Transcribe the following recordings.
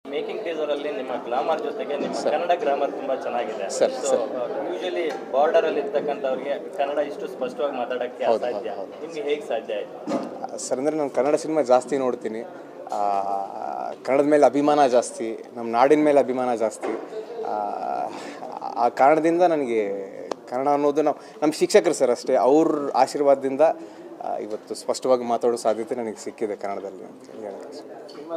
Making teaser ಅಲ್ಲಿ ನಿಮ್ಮ grammar ಜೊತೆಗೆ ನಿಮ್ಮ ಕನ್ನಡ ಗ್ರಾಮರ್ ತುಂಬಾ ಚೆನ್ನಾಗಿದೆ ಸರ್, ಸೊ ಯೂಶಲಿ ಬಾರ್ಡರ್ ಅಲ್ಲಿ ಇರ್ತಕ್ಕಂಥವ್ರಿಗೆ ಕನ್ನಡ ಇಷ್ಟು ಸ್ಪಷ್ಟವಾಗಿ ಮಾತಾಡಕ್ಕೆ ಅಸಾಧ್ಯ ನಿಮ್ಗೆ ಹೇಗೆ ಸಾಧ್ಯ ಆಯ್ತು ಸರ್ ಅಂದರೆ ನಾನು ಕನ್ನಡ ಸಿನಿಮಾ ಜಾಸ್ತಿ ನೋಡ್ತೀನಿ ಆ, ಕನ್ನಡದ ಮೇಲೆ ಅಭಿಮಾನ ಜಾಸ್ತಿ ನಮ್ಮ ನಾಡಿನ ಮೇಲೆ ಅಭಿಮಾನ ಜಾಸ್ತಿ ಆ, ಆ ಕಾರಣದಿಂದ ನನಗೆ ಕನ್ನಡ ಅನ್ನೋದು ನಾವು ನಮ್ಮ ಶಿಕ್ಷಕರು ಸರ್ ಅಷ್ಟೇ ಅವ್ರ ಆಶೀರ್ವಾದದಿಂದ ಆ, ಇವತ್ತು ಸ್ಪಷ್ಟವಾಗಿ ಮಾತಾಡೋ ಸಾಧ್ಯತೆ ನನಗೆ ಸಿಕ್ಕಿದೆ ಕನ್ನಡದಲ್ಲಿ ಅಂತ ಹೇಳಕ್ಕೆ ಇಷ್ಟ.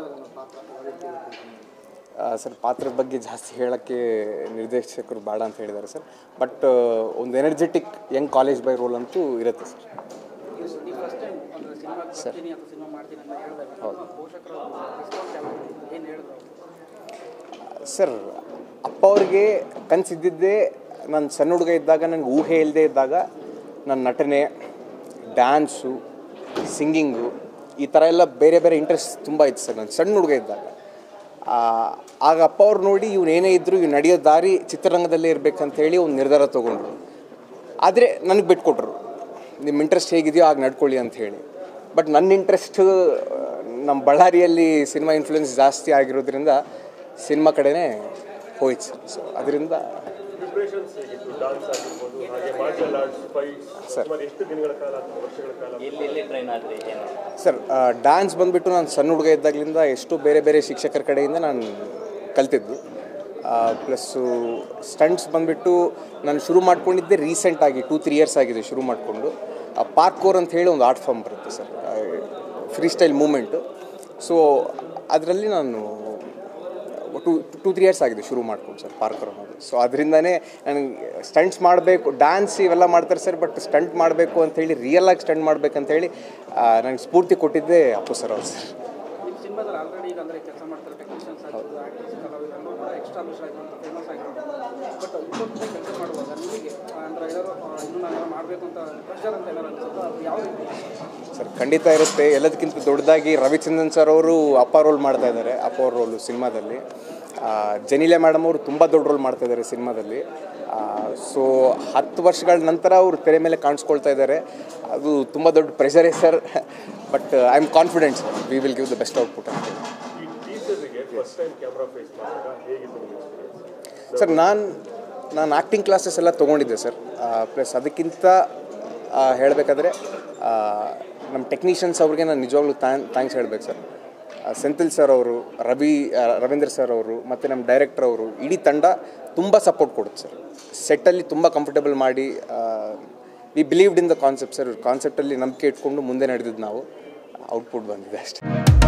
ಆ, ಸರ್ ಪಾತ್ರದ ಬಗ್ಗೆ ಜಾಸ್ತಿ ಹೇಳೋಕ್ಕೆ ನಿರ್ದೇಶಕರು ಬೇಡ ಅಂತ ಹೇಳಿದ್ದಾರೆ ಸರ್ ಬಟ್ ಒಂದು energetic young college boy role ಅಂತೂ ಇರುತ್ತೆ ಸರ್ ನೀವು ಫಸ್ಟ್ ಟೈಮ್ ಒಂದು ಸಿನಿಮಾ ಬರ್ತೀನಿ ಅಥವಾ ಸಿನಿಮಾ ಮಾಡ್ತೀನಿ ಅಂತ ಹೇಳಿದಾಗ ಪೋಷಕರು ರೆಸ್ಪಾನ್ಸ್ ಯಾವ ಏನು ಹೇಳಿದ್ರು ಸರ್ ಅಪ್ಪ ಅವ್ರಿಗೆ ಕನಸಿದ್ದಿದ್ದೇ ನಾನು ಸಣ್ಣ ಹುಡುಗ ಇದ್ದಾಗ ನನಗೆ ಊಹೆ ಇಲ್ಲದೆ ಇದ್ದಾಗ ನನ್ನ ನಟನೆ ಡ್ಯಾನ್ಸು ಸಿಂಗಿಂಗು ಈ ಥರ ಎಲ್ಲ ಬೇರೆ ಬೇರೆ ಇಂಟ್ರೆಸ್ಟ್ ತುಂಬ ಇತ್ತು ಸರ್ ನಾನು ಸಣ್ಣ ಹುಡುಗ ಇದ್ದಾಗ ಆ, ಆಗ ಅಪ್ಪ ಅವ್ರು ನೋಡಿ ಇವ್ನು ಏನೇ ಇದ್ದರೂ ಇವ್ನು ನಡೆಯೋ ದಾರಿ ಚಿತ್ರರಂಗದಲ್ಲೇ ಇರಬೇಕಂತ ಹೇಳಿ ಒಂದು ನಿರ್ಧಾರ ತೊಗೊಂಡ್ರು ಆದರೆ ನನಗೆ ಬಿಟ್ಕೊಟ್ರು ನಿಮ್ಮ ಇಂಟ್ರೆಸ್ಟ್ ಹೇಗಿದೆಯೋ ಆಗ ನಡ್ಕೊಳ್ಳಿ ಅಂತ ಹೇಳಿ ಬಟ್ ನನ್ನ ಇಂಟ್ರೆಸ್ಟ್ ನಮ್ಮ ಬಳ್ಳಾರಿಯಲ್ಲಿ ಸಿನಿಮಾ ಇನ್ಫ್ಲುಯೆನ್ಸ್ ಜಾಸ್ತಿ ಆಗಿರೋದ್ರಿಂದ ಸಿನಿಮಾ ಕಡೆನೇ ಹೋಯ್ತು ಸರ್ ಸೊ ಅದರಿಂದ ಪ್ರಿಪ್ರೇಷನ್ಸ್ ಹೇಗಿತ್ತು ಡಾನ್ಸ್ ಆಗಿರ್ಬೋದು ಹಾಗೆ ಮಾರ್ಷಲ್ ಆರ್ಟ್ಸ್ ಫೈಟ್ಸ್ ಸರ್. ಸುಮಾರು ಎಷ್ಟು ದಿನಗಳ ಕಾಲ ಅಥವಾ ವರ್ಷಗಳ ಕಾಲ ಎಲ್ಲಿ ಎಲ್ಲಿ ಟ್ರೈನ್ ಆದ್ರಿ ಏನು ಸರ್ ಡ್ಯಾನ್ಸ್ ಬಂದುಬಿಟ್ಟು ನಾನು ಸಣ್ಣ ಹುಡುಗ ಇದ್ದಾಗಲಿಂದ ಎಷ್ಟು ಬೇರೆ ಬೇರೆ ಶಿಕ್ಷಕರ ಕಡೆಯಿಂದ ನಾನು ಕಲ್ತಿದ್ದು ಪ್ಲಸ್ಸು ಸ್ಟಂಟ್ಸ್ ಬಂದುಬಿಟ್ಟು ನಾನು ಶುರು ಮಾಡ್ಕೊಂಡಿದ್ದೆ ರೀಸೆಂಟಾಗಿ ಟೂ ತ್ರೀ ಇಯರ್ಸ್ ಆಗಿದೆ ಶುರು ಮಾಡಿಕೊಂಡು ಪಾರ್ಕೋರ್ ಅಂತ ಹೇಳಿ ಒಂದು ಆರ್ಟ್ ಫಾರ್ಮ್ ಬರುತ್ತೆ sir freestyle movement so ಅದರಲ್ಲಿ ನಾನು ಟು ಟೂ ತ್ರೀ ಇಯರ್ಸ್ ಆಗಿದೆ ಶುರು ಮಾಡ್ಕೊಂಡು ಸರ್ ಪಾರ್ಕರ್ ಅನ್ನೋದು ಸೊ ಅದರಿಂದನೇ ನನಗೆ ಸ್ಟಂಟ್ಸ್ ಮಾಡಬೇಕು ಡ್ಯಾನ್ಸ್ ಇವೆಲ್ಲ ಮಾಡ್ತಾರೆ ಸರ್ ಬಟ್ ಸ್ಟಂಟ್ ಮಾಡಬೇಕು ಅಂತೇಳಿ ರಿಯಲ್ ಆಗಿ ಸ್ಟಂಟ್ ಮಾಡ್ಬೇಕಂತೇಳಿ ನನಗೆ ಸ್ಫೂರ್ತಿ ಕೊಟ್ಟಿದ್ದೇ ಅಪ್ಪು ಸರ್ ಅವ್ರು ಸರ್ ನಿಮ್ಮ ಸಿನಿಮಾದಲ್ಲಿ ಆಲ್ರೆಡಿ ಈಗ ಅಂದರೆ ಕೆಲಸ ಮಾಡ್ತಾರೆ ಟೆಕ್ನಿಷಿಯನ್ಸ್ ಆಗಿರ್ಬೋದು ಆ್ಯಕ್ಟರ್ಸ್ ಕಲಾವಿದರು ಎಲ್ಲರೂ ಕೂಡ ಎಕ್ಸ್ಟಾಬ್ಲಿಷ್ ಆಗಿರೋದು ಫೇಮಸ್ ಆಗಿರೋದು ಬಟ್ ಇನ್ನೊಂದು ಕೆಲಸ ಮಾಡುವಾಗ ನಿಮಗೆ ಅಂದರೆ ಏನಾದ್ರು ಆ, ಇನ್ನೂ ನಾನು ಏನಾದ್ರು ಮಾಡಬೇಕು ಅಂತ ಪ್ರೆಷರ್ ಅಂತ ಏನಾದ್ರು ಅನಿಸುತ್ತೋ ಅದು ಯಾವ ರೀತಿ ಸರ್ ಖಂಡಿತ ಇರುತ್ತೆ ಎಲ್ಲದಕ್ಕಿಂತ ದೊಡ್ಡದಾಗಿ ರವಿಚಂದ್ರನ್ ಸರ್ ಅವರು ಅಪ್ಪ ರೋಲ್ ಮಾಡ್ತಾ ಇದ್ದಾರೆ ಅಪ್ಪ ಅವ್ರ ರೋಲು ಸಿನಿಮಾದಲ್ಲಿ ಆ, ಜನಿಲೆ ಮೇಡಮ್ ಅವರು ತುಂಬ ದೊಡ್ಡ ರೋಲ್ ಮಾಡ್ತಾ ಇದ್ದಾರೆ ಸಿನಿಮಾದಲ್ಲಿ ಸೊ ಹತ್ತು ವರ್ಷಗಳ ನಂತರ ಅವರು ತೆರೆ ಮೇಲೆ ಕಾಣಿಸ್ಕೊಳ್ತಾ ಇದ್ದಾರೆ ಅದು ತುಂಬ ದೊಡ್ಡ ಪ್ರೆಷರೇ sir but I am confident sir we will give the best output ಅಂತ ಹೇಳಿ ಈ ಟೀಸರ್ಗೆ ಫಸ್ಟ್ ಟೈಮ್ ಕ್ಯಾಮ್ರಾ ಫೇಸ್ ಮಾಡಿದಾಗ ಹೇಗಿತ್ತು ನಿಮ್ಮ ಎಕ್ಸ್ಪೀರಿಯನ್ಸ್ ಸರ್ ನಾನು ನಾನು ಆ್ಯಕ್ಟಿಂಗ್ ಕ್ಲಾಸಸ್ ಎಲ್ಲ ತೊಗೊಂಡಿದ್ದೆ ಸರ್ ಪ್ಲಸ್ ಅದಕ್ಕಿಂತ ಹೇಳಬೇಕಾದ್ರೆ ನಮ್ಮ ಟೆಕ್ನಿಷಿಯನ್ಸ್ ಅವ್ರಿಗೆ ನಾನು ನಿಜವಾಗ್ಲೂ ಥ್ಯಾಂಕ್ ಥ್ಯಾಂಕ್ಸ್ ಹೇಳ್ಬೇಕು ಸರ್ ಆ, ಸೆಂಥಿಲ್ ಸರ್ ಅವರು ರವಿ ಆ, ರವೀಂದ್ರ ಸರ್ ಅವರು ಮತ್ತು ನಮ್ಮ ಡೈರೆಕ್ಟರ್ ಅವರು ಇಡೀ ತಂಡ ತುಂಬ ಸಪೋರ್ಟ್ ಕೊಡುತ್ತೆ ಸರ್ ಸೆಟ್ಟಲ್ಲಿ ತುಂಬ ಕಂಫರ್ಟಬಲ್ ಮಾಡಿ we believed in the concept sir ಕಾನ್ಸೆಪ್ಟಲ್ಲಿ ನಂಬಿಕೆ ಇಟ್ಕೊಂಡು ಮುಂದೆ ನಡೆದಿದ್ದು ನಾವು ಔಟ್ಪುಟ್ ಬಂದಿದೆ ಅಷ್ಟೇ